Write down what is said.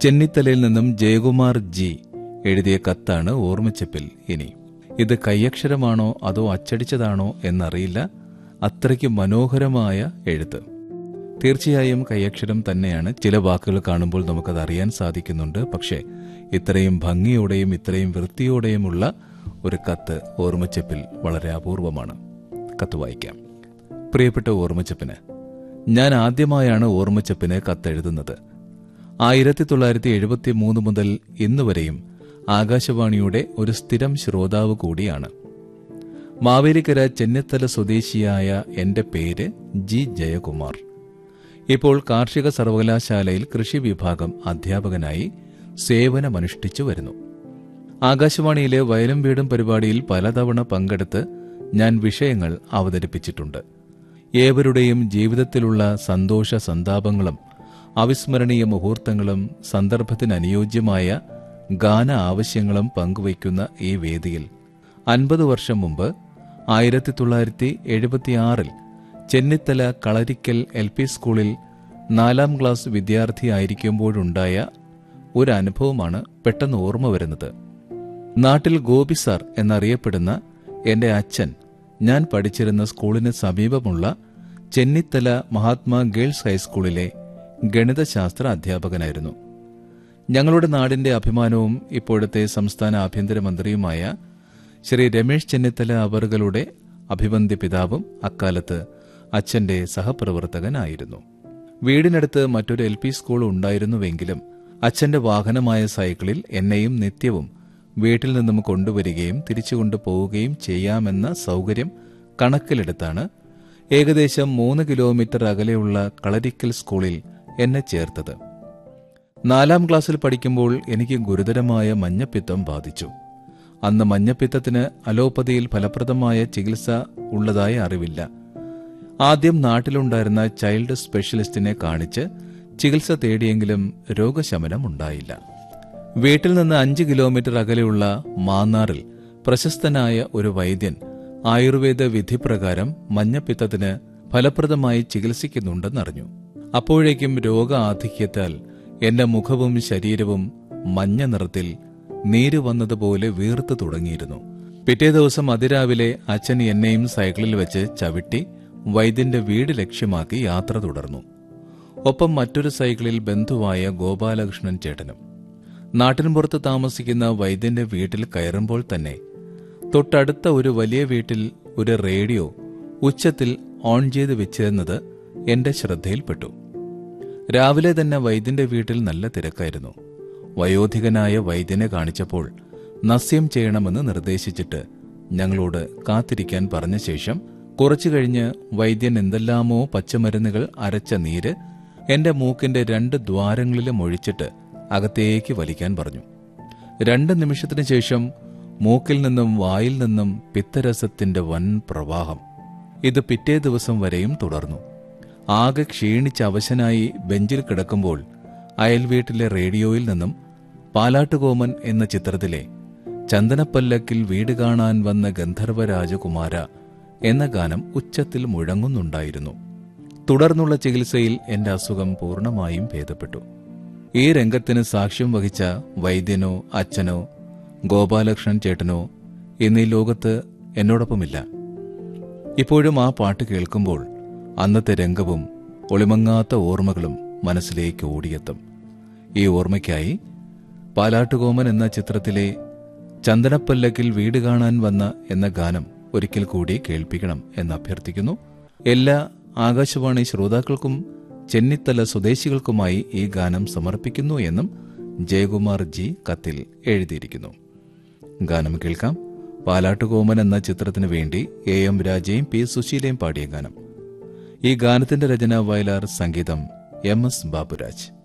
ചെന്നിത്തലയിൽ നിന്നും ജയകുമാർ ജി എഴുതിയ കത്താണ് ഓർമ്മച്ചപ്പിൽ ഇനി ഇത് കൈയക്ഷരമാണോ അതോ അച്ചടിച്ചതാണോ എന്നറിയില്ല അത്രയ്ക്ക് മനോഹരമായ എഴുത്ത് തീർച്ചയായും കൈയക്ഷരം തന്നെയാണ് ചില വാക്കുകൾ കാണുമ്പോൾ നമുക്കത് അറിയാൻ സാധിക്കുന്നുണ്ട് പക്ഷേ ഇത്രയും ഭംഗിയോടെയും ഇത്രയും വൃത്തിയോടെയുമുള്ള ഒരു കത്ത് ഓർമ്മച്ചപ്പിൽ വളരെ അപൂർവമാണ് കത്ത് വായിക്കാം പ്രിയപ്പെട്ട ഓർമ്മച്ചപ്പിന് ഞാൻ ആദ്യമായാണ് ഓർമ്മച്ചപ്പിന് കത്തെഴുതുന്നത് ആയിരത്തി തൊള്ളായിരത്തി എഴുപത്തി മൂന്ന് മുതൽ ഇന്ന് വരെയും ആകാശവാണിയുടെ ഒരു സ്ഥിരം ശ്രോതാവ് കൂടിയാണ് മാവേലിക്കര ചെന്നിത്തല സ്വദേശിയായ എന്റെ പേര് ജി ജയകുമാർ ഇപ്പോൾ കാർഷിക സർവകലാശാലയിൽ കൃഷി വിഭാഗം അധ്യാപകനായി സേവനമനുഷ്ഠിച്ചു വരുന്നു ആകാശവാണിയിലെ വയലും വീടും പരിപാടിയിൽ പലതവണ പങ്കെടുത്ത് ഞാൻ വിഷയങ്ങൾ അവതരിപ്പിച്ചിട്ടുണ്ട് ഏവരുടെയും ജീവിതത്തിലുള്ള സന്തോഷ സന്താപങ്ങളും അവിസ്മരണീയ മുഹൂർത്തങ്ങളും സന്ദർഭത്തിനനുയോജ്യമായ ഗാന ആവശ്യങ്ങളും പങ്കുവയ്ക്കുന്ന ഈ വേദിയിൽ അൻപത് വർഷം മുമ്പ് ആയിരത്തി തൊള്ളായിരത്തി എഴുപത്തിയാറിൽ ചെന്നിത്തല കളരിക്കൽ എൽ പി സ്കൂളിൽ നാലാം ക്ലാസ് വിദ്യാർത്ഥിയായിരിക്കുമ്പോഴുണ്ടായ ഒരു അനുഭവമാണ് പെട്ടെന്ന് ഓർമ്മ വരുന്നത് നാട്ടിൽ ഗോപി സാർ എന്നറിയപ്പെടുന്ന എന്റെ അച്ഛൻ ഞാൻ പഠിച്ചിരുന്ന സ്കൂളിന് സമീപമുള്ള ചെന്നിത്തല മഹാത്മാ ഗേൾസ് ഹൈസ്കൂളിലെ ഗണിതശാസ്ത്ര അധ്യാപകനായിരുന്നു ഞങ്ങളുടെ നാടിന്റെ അഭിമാനവും ഇപ്പോഴത്തെ സംസ്ഥാന ആഭ്യന്തരമന്ത്രിയുമായ ശ്രീ രമേശ് ചെന്നിത്തല അവറുകളുടെ അഭിവന്ദ്യ പിതാവും അക്കാലത്ത് അച്ഛന്റെ സഹപ്രവർത്തകനായിരുന്നു വീടിനടുത്ത് മറ്റൊരു എൽ പി സ്കൂൾ ഉണ്ടായിരുന്നുവെങ്കിലും അച്ഛന്റെ വാഹനമായ സൈക്കിളിൽ എന്നെയും നിത്യവും വീട്ടിൽ നിന്നും കൊണ്ടുവരികയും തിരിച്ചു കൊണ്ടുപോവുകയും ചെയ്യാമെന്ന സൗകര്യം കണക്കിലെടുത്താണ് ഏകദേശം മൂന്ന് കിലോമീറ്റർ അകലെയുള്ള കളരിക്കൽ സ്കൂളിൽ എന്നെ ചേർത്തത് നാലാം ക്ലാസ്സിൽ പഠിക്കുമ്പോൾ എനിക്ക് ഗുരുതരമായ മഞ്ഞപ്പിത്തം ബാധിച്ചു അന്ന് മഞ്ഞപ്പിത്തത്തിന് അലോപ്പതിയിൽ ഫലപ്രദമായ ചികിത്സ ഉള്ളതായി അറിവില്ല ആദ്യം നാട്ടിലുണ്ടായിരുന്ന ചൈൽഡ് സ്പെഷ്യലിസ്റ്റിനെ കാണിച്ച് ചികിത്സ തേടിയെങ്കിലും രോഗശമനം ഉണ്ടായില്ല വീട്ടിൽ നിന്ന് അഞ്ച് കിലോമീറ്റർ അകലെയുള്ള മാന്നാറിൽ പ്രശസ്തനായ ഒരു വൈദ്യൻ ആയുർവേദ വിധിപ്രകാരം മഞ്ഞപ്പിത്തത്തിന് ഫലപ്രദമായി ചികിത്സിക്കുന്നുണ്ടെന്നറിഞ്ഞു അപ്പോഴേക്കും രോഗ ആധിക്യത്താൽ എന്റെ മുഖവും ശരീരവും മഞ്ഞ നിറത്തിൽ നീര് വന്നതുപോലെ വീർത്തു തുടങ്ങിയിരുന്നു പിറ്റേ ദിവസം അതിരാവിലെ അച്ഛൻ എന്നെയും സൈക്കിളിൽ വെച്ച് ചവിട്ടി വൈദ്യന്റെ വീട് ലക്ഷ്യമാക്കി യാത്ര തുടർന്നു ഒപ്പം മറ്റൊരു സൈക്കിളിൽ ബന്ധുവായ ഗോപാലകൃഷ്ണൻ ചേട്ടനും നാട്ടിൻപുറത്ത് താമസിക്കുന്ന വൈദ്യന്റെ വീട്ടിൽ കയറുമ്പോൾ തന്നെ തൊട്ടടുത്ത ഒരു വലിയ വീട്ടിൽ ഒരു റേഡിയോ ഉച്ചത്തിൽ ഓൺ ചെയ്ത് വെച്ചിരുന്നത് എന്റെ ശ്രദ്ധയിൽപ്പെട്ടു രാവിലെ തന്നെ വൈദ്യന്റെ വീട്ടിൽ നല്ല തിരക്കായിരുന്നു വയോധികനായ വൈദ്യനെ കാണിച്ചപ്പോൾ നസ്യം ചെയ്യണമെന്ന് നിർദ്ദേശിച്ചിട്ട് ഞങ്ങളോട് കാത്തിരിക്കാൻ പറഞ്ഞ ശേഷം കുറച്ചു കഴിഞ്ഞ് വൈദ്യൻ എന്തെല്ലാമോ പച്ചമരുന്നുകൾ അരച്ച നീര് എന്റെ മൂക്കിന്റെ രണ്ട് ദ്വാരങ്ങളിലും ഒഴിച്ചിട്ട് അകത്തേക്ക് വലിക്കാൻ പറഞ്ഞു രണ്ട് നിമിഷത്തിനു ശേഷം മൂക്കിൽ നിന്നും വായിൽ നിന്നും പിത്തരസത്തിന്റെ വൻ പ്രവാഹം ഇത് പിറ്റേ ദിവസം വരെയും തുടർന്നു ആകെ ക്ഷീണിച്ച് അവശനായി ബെഞ്ചിൽ കിടക്കുമ്പോൾ അയൽവീട്ടിലെ റേഡിയോയിൽ നിന്നും പാലാട്ടുകോമൻ എന്ന ചിത്രത്തിലെ ചന്ദനപ്പല്ലക്കിൽ വീട് കാണാൻ വന്ന ഗന്ധർവ രാജകുമാര എന്ന ഗാനം ഉച്ചത്തിൽ മുഴങ്ങുന്നുണ്ടായിരുന്നു തുടർന്നുള്ള ചികിത്സയിൽ എന്റെ അസുഖം പൂർണ്ണമായും ഭേദപ്പെട്ടു ഈ രംഗത്തിന് സാക്ഷ്യം വഹിച്ച വൈദ്യനോ അച്ഛനോ ഗോപാലകൃഷ്ണൻ ചേട്ടനോ എന്നീ ലോകത്ത് എന്നോടൊപ്പമില്ല ഇപ്പോഴും ആ പാട്ട് കേൾക്കുമ്പോൾ അന്നത്തെ രംഗവും ഒളിമങ്ങാത്ത ഓർമ്മകളും മനസ്സിലേക്ക് ഓടിയെത്തും ഈ ഓർമ്മയ്ക്കായി പാലാട്ടുകോമൻ എന്ന ചിത്രത്തിലെ ചന്ദനപ്പല്ലക്കിൽ വീട് കാണാൻ വന്ന എന്ന ഗാനം ഒരിക്കൽ കൂടി കേൾപ്പിക്കണം എന്ന് അഭ്യർത്ഥിക്കുന്നു എല്ലാ ആകാശവാണി ശ്രോതാക്കൾക്കും ചെന്നിത്തല സ്വദേശികൾക്കുമായി ഈ ഗാനം സമർപ്പിക്കുന്നു എന്നും ജയകുമാർ ജി കത്തിൽ എഴുതിയിരിക്കുന്നു ഗാനം കേൾക്കാം പാലാട്ടുകോമൻ എന്ന ചിത്രത്തിനു വേണ്ടി എ എം രാജയും പി സുശീലയും പാടിയ ഗാനം ഈ ഗാനത്തിന്റെ രചന വയലാർ സംഗീതം എം എസ് ബാബുരാജ്